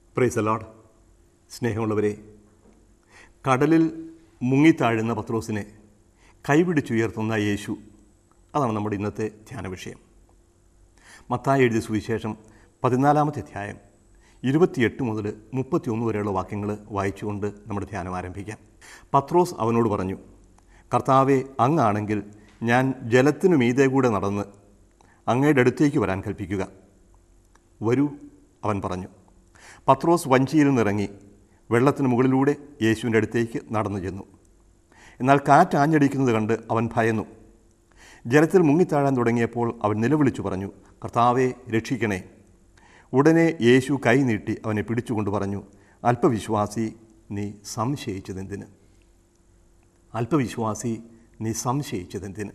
price allowed സ്നേഹമുള്ളവരെ കടലിൽ മുങ്ങിത്താഴുന്ന പത്രോസിനെ കൈപിടിച്ചുയർത്തുന്ന യേശു അതാണ് നമ്മുടെ ഇന്നത്തെ ധ്യാന വിഷയം മത്തായി എഴുതിയ സുവിശേഷം പതിനാലാമത്തെ അധ്യായം ഇരുപത്തിയെട്ട് മുതൽ മുപ്പത്തിയൊന്ന് വരെയുള്ള വാക്യങ്ങൾ വായിച്ചുകൊണ്ട് നമ്മുടെ ധ്യാനം ആരംഭിക്കാം പത്രോസ് അവനോട് പറഞ്ഞു കർത്താവെ അങ്ങാണെങ്കിൽ ഞാൻ ജലത്തിനു മീതെ കൂടെ നടന്ന് അങ്ങയുടെ അടുത്തേക്ക് വരാൻ കൽപ്പിക്കുക വരൂ അവൻ പറഞ്ഞു പത്രോസ് വഞ്ചിയിൽ നിന്നിറങ്ങി വെള്ളത്തിന് മുകളിലൂടെ യേശുവിൻ്റെ അടുത്തേക്ക് നടന്നു ചെന്നു എന്നാൽ കാറ്റ് ആഞ്ഞടിക്കുന്നത് കണ്ട് അവൻ ഭയന്നു ജലത്തിൽ മുങ്ങിത്താഴാൻ തുടങ്ങിയപ്പോൾ അവൻ നിലവിളിച്ചു പറഞ്ഞു കർത്താവെ രക്ഷിക്കണേ ഉടനെ യേശു കൈ നീട്ടി അവനെ പിടിച്ചുകൊണ്ട് പറഞ്ഞു അല്പവിശ്വാസി നീ സംശയിച്ചതെന്തിന് അല്പവിശ്വാസി നീ സംശയിച്ചതെന്തിന്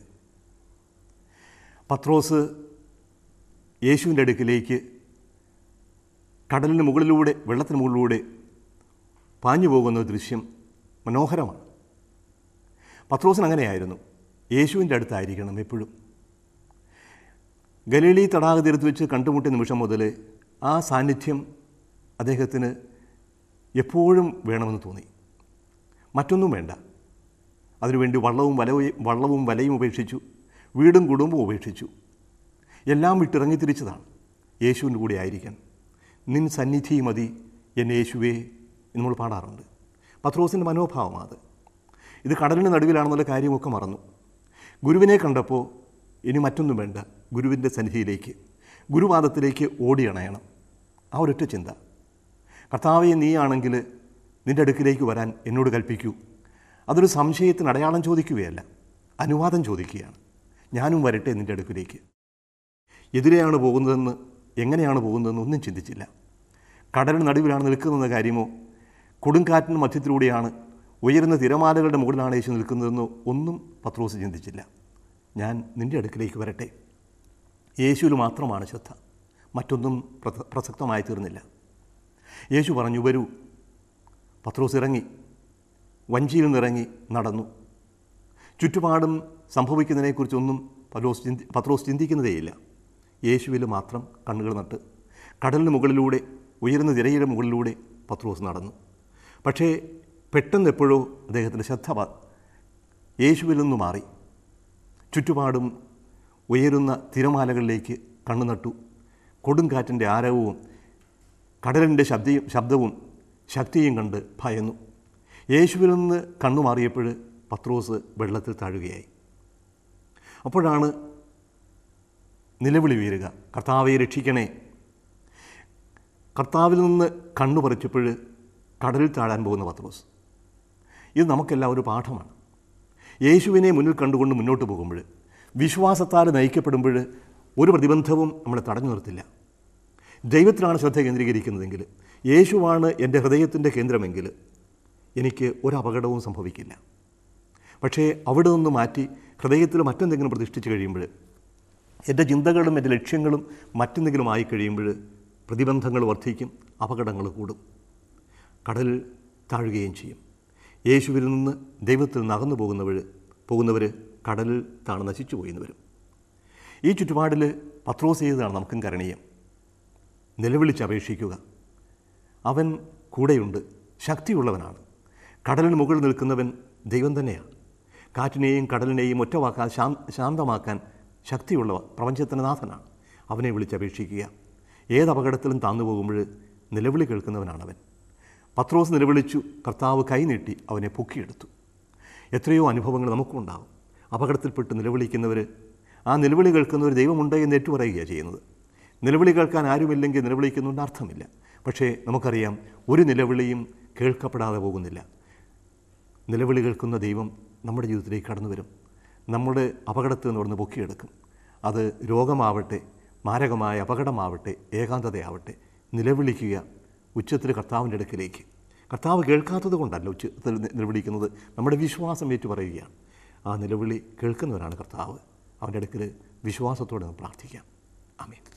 പത്രോസ് യേശുവിൻ്റെ അടുക്കിലേക്ക് കടലിന് മുകളിലൂടെ വെള്ളത്തിന് മുകളിലൂടെ പാഞ്ഞു പോകുന്ന ഒരു ദൃശ്യം മനോഹരമാണ് പത്രോസിന് അങ്ങനെയായിരുന്നു യേശുവിൻ്റെ അടുത്തായിരിക്കണം എപ്പോഴും ഗലീലി തടാക തീരത്ത് വെച്ച് കണ്ടുമുട്ടിയ നിമിഷം മുതൽ ആ സാന്നിധ്യം അദ്ദേഹത്തിന് എപ്പോഴും വേണമെന്ന് തോന്നി മറ്റൊന്നും വേണ്ട അതിനുവേണ്ടി വള്ളവും വലവും വള്ളവും വലയും ഉപേക്ഷിച്ചു വീടും കുടുംബവും ഉപേക്ഷിച്ചു എല്ലാം വിട്ടിറങ്ങി തിരിച്ചതാണ് യേശുവിൻ്റെ കൂടെ ആയിരിക്കാൻ നിൻ സന്നിധി മതി എന്നെ യേശുവേ എന്ന് നമ്മൾ പാടാറുണ്ട് പത്രോസിൻ്റെ മനോഭാവമാണ് അത് ഇത് കടലിന് നടുവിലാണെന്നുള്ള കാര്യമൊക്കെ മറന്നു ഗുരുവിനെ കണ്ടപ്പോൾ ഇനി മറ്റൊന്നും വേണ്ട ഗുരുവിൻ്റെ സന്നിധിയിലേക്ക് ഗുരുവാദത്തിലേക്ക് ഓടിയണയണം ആ ഒരൊറ്റ ചിന്ത കർത്താവെ നീയാണെങ്കിൽ നിൻ്റെ അടുക്കിലേക്ക് വരാൻ എന്നോട് കൽപ്പിക്കൂ അതൊരു സംശയത്തിന് അടയാളം ചോദിക്കുകയല്ല അനുവാദം ചോദിക്കുകയാണ് ഞാനും വരട്ടെ നിൻ്റെ അടുക്കിലേക്ക് എതിരെയാണ് പോകുന്നതെന്ന് എങ്ങനെയാണ് പോകുന്നതെന്ന് ഒന്നും ചിന്തിച്ചില്ല കടലിന് നടുവിലാണ് നിൽക്കുന്നതെന്ന കാര്യമോ കൊടുങ്കാറ്റിന് മധ്യത്തിലൂടെയാണ് ഉയരുന്ന തിരമാലകളുടെ മുകളിലാണ് യേശു നിൽക്കുന്നതെന്നോ ഒന്നും പത്രോസ് ചിന്തിച്ചില്ല ഞാൻ നിൻ്റെ അടുക്കിലേക്ക് വരട്ടെ യേശുവിൽ മാത്രമാണ് ശ്രദ്ധ മറ്റൊന്നും പ്രസ- പ്രസക്തമായി തീർന്നില്ല യേശു പറഞ്ഞു വരൂ പത്രോസ് ഇറങ്ങി വഞ്ചിയിൽ നിന്നിറങ്ങി നടന്നു ചുറ്റുപാടും സംഭവിക്കുന്നതിനെക്കുറിച്ചൊന്നും പത്രോസ് ചിന്തി പത്രോസ് ചിന്തിക്കുന്നതേയില്ല യേശുവിൽ മാത്രം കണ്ണുകൾ നട്ട് കടലിന് മുകളിലൂടെ ഉയർന്ന തിരയുടെ മുകളിലൂടെ പത്രോസ് നടന്നു പക്ഷേ പെട്ടെന്ന് എപ്പോഴോ അദ്ദേഹത്തിൻ്റെ ശ്രദ്ധ പ- യേശുവിൽ നിന്ന് മാറി ചുറ്റുപാടും ഉയരുന്ന തിരമാലകളിലേക്ക് കണ്ണു നട്ടു കൊടുങ്കാറ്റിൻ്റെ ആരവവും കടലിൻ്റെ ശബ്ദയും ശബ്ദവും ശക്തിയും കണ്ട് ഭയന്നു യേശുവിൽ നിന്ന് കണ്ണു മാറിയപ്പോൾ പത്രോസ് വെള്ളത്തിൽ താഴുകയായി അപ്പോഴാണ് നിലവിളി വീരുക കർത്താവെ രക്ഷിക്കണേ കർത്താവിൽ നിന്ന് കണ്ണു പറിച്ചപ്പോൾ കടലിൽ താഴാൻ പോകുന്ന പത്രോസ് ഇത് നമുക്കെല്ലാം ഒരു പാഠമാണ് യേശുവിനെ മുന്നിൽ കണ്ടുകൊണ്ട് മുന്നോട്ട് പോകുമ്പോൾ വിശ്വാസത്താൽ നയിക്കപ്പെടുമ്പോൾ ഒരു പ്രതിബന്ധവും നമ്മളെ തടഞ്ഞു നിർത്തില്ല ദൈവത്തിലാണ് ശ്രദ്ധ കേന്ദ്രീകരിക്കുന്നതെങ്കിൽ യേശുവാണ് എൻ്റെ ഹൃദയത്തിൻ്റെ കേന്ദ്രമെങ്കിൽ എനിക്ക് ഒരു അപകടവും സംഭവിക്കില്ല പക്ഷേ അവിടെ നിന്ന് മാറ്റി ഹൃദയത്തിൽ മറ്റെന്തെങ്കിലും പ്രതിഷ്ഠിച്ച് കഴിയുമ്പോൾ എൻ്റെ ചിന്തകളും എൻ്റെ ലക്ഷ്യങ്ങളും മറ്റെന്തെങ്കിലും ആയി കഴിയുമ്പോൾ പ്രതിബന്ധങ്ങൾ വർദ്ധിക്കും അപകടങ്ങൾ കൂടും കടൽ താഴുകയും ചെയ്യും യേശുവിൽ നിന്ന് ദൈവത്തിൽ നിന്ന് അകന്നു പോകുന്നവർ പോകുന്നവർ കടലിൽ താണ് നശിച്ചു പോയിന്ന് വരും ഈ ചുറ്റുപാടിൽ പത്രോസ് ചെയ്തതാണ് നമുക്കും കരണീയം നിലവിളിച്ചപേക്ഷിക്കുക അവൻ കൂടെയുണ്ട് ശക്തിയുള്ളവനാണ് കടലിന് മുകളിൽ നിൽക്കുന്നവൻ ദൈവം തന്നെയാണ് കാറ്റിനെയും കടലിനെയും ഒറ്റവാക്കാൻ ശാ ശാന്തമാക്കാൻ ശക്തിയുള്ള പ്രപഞ്ചത്തിൻ്റെ നാഥനാണ് അവനെ വിളിച്ചപേക്ഷിക്കുക ഏത് അപകടത്തിലും താന്നു പോകുമ്പോൾ നിലവിളി കേൾക്കുന്നവനാണവൻ പത്രോസ് നിലവിളിച്ചു കർത്താവ് കൈനീട്ടി അവനെ പൊക്കിയെടുത്തു എത്രയോ അനുഭവങ്ങൾ നമുക്കും ഉണ്ടാകും അപകടത്തിൽപ്പെട്ട് നിലവിളിക്കുന്നവർ ആ നിലവിളി കേൾക്കുന്നവർ ദൈവമുണ്ട് എന്ന് ഏറ്റുപറയുകയാണ് ചെയ്യുന്നത് നിലവിളി കേൾക്കാൻ ആരുമില്ലെങ്കിൽ നിലവിളിക്കുന്നുണ്ട് അർത്ഥമില്ല പക്ഷേ നമുക്കറിയാം ഒരു നിലവിളിയും കേൾക്കപ്പെടാതെ പോകുന്നില്ല നിലവിളി കേൾക്കുന്ന ദൈവം നമ്മുടെ ജീവിതത്തിലേക്ക് കടന്നു വരും നമ്മുടെ അപകടത്തിൽ നിന്ന് അവിടുന്ന് പൊക്കിയെടുക്കും അത് രോഗമാവട്ടെ മാരകമായ അപകടമാവട്ടെ ഏകാന്തതയാവട്ടെ നിലവിളിക്കുക ഉച്ചത്തിൽ കർത്താവിൻ്റെ അടുക്കിലേക്ക് കർത്താവ് കേൾക്കാത്തത് കൊണ്ടല്ല ഉച്ചത്തിൽ നി- നിലവിളിക്കുന്നത് നമ്മുടെ വിശ്വാസം ഏറ്റു പറയുകയാണ് ആ നിലവിളി കേൾക്കുന്നവരാണ് കർത്താവ് അവൻ്റെ അടുക്കൽ വിശ്വാസത്തോടെ നമുക്ക് പ്രാർത്ഥിക്കാം ആമേൻ